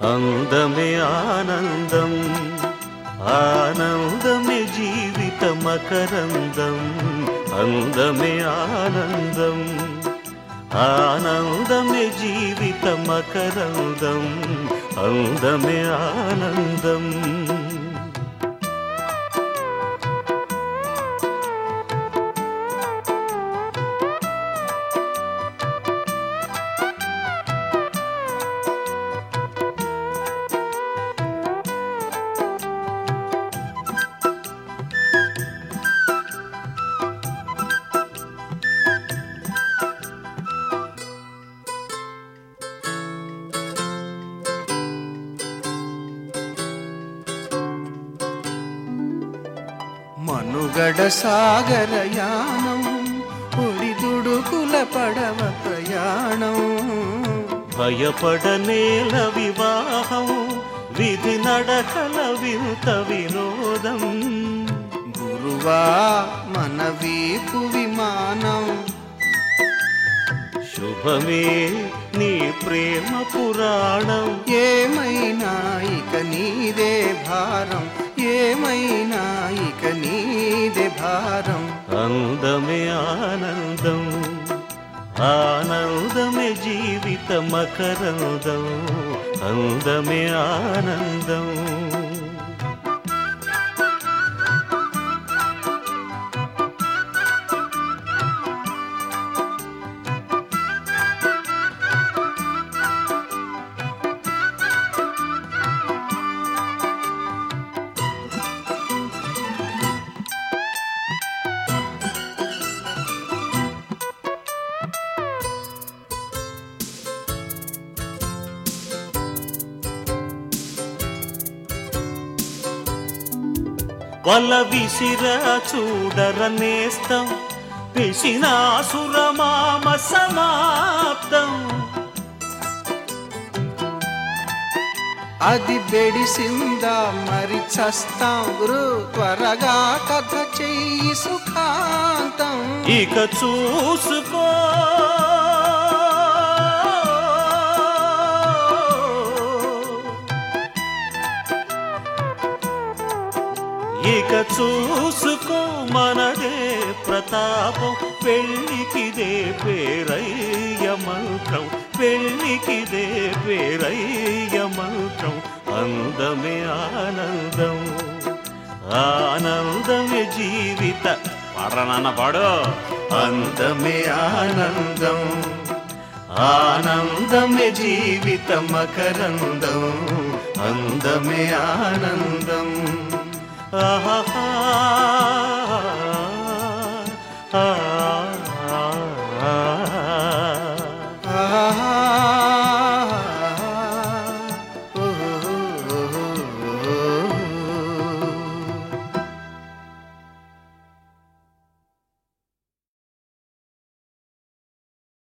అందమే ఆనందం ఆనందమే జీవిత మకరందం అందమే ఆనందం ఆనందమే జీవిత మకరందం అందమే ఆనందం మనుగడ సాగరయానం ఒడిదుడుకుల పడవ ప్రయాణం భయపడనేల వివాహం విధి నడకల వింత వినోదం గురువా మన వీపు విమానం శుభమే నీ ప్రేమ పురాణం ఏమైనా ఇక నీదే భారం ఏమైనా ఇక నీదే భారం అందమే ఆనందం ఆనందమే జీవిత మకరందం అందమే ఆనందం వల విసిరా చూడర నేస్తం పిసినాసురమామ సమాప్తం అది బెడిసిందా మరి చస్తాం గురు త్వరగా కథ చెయ్యి సుఖాంతం ఇక చూసుకో ఇక చూసుకో మనదే ప్రతాపం పెళ్ళికిదే పేరయ్య మంత్రం పెళ్ళికిదే పేరయ్య మంత్రం అందమే ఆనందం ఆనందమే జీవిత పడనన్న పడు అందమే ఆనందం ఆనందమే జీవిత మకరందం అందమే ఆనందం ఆహా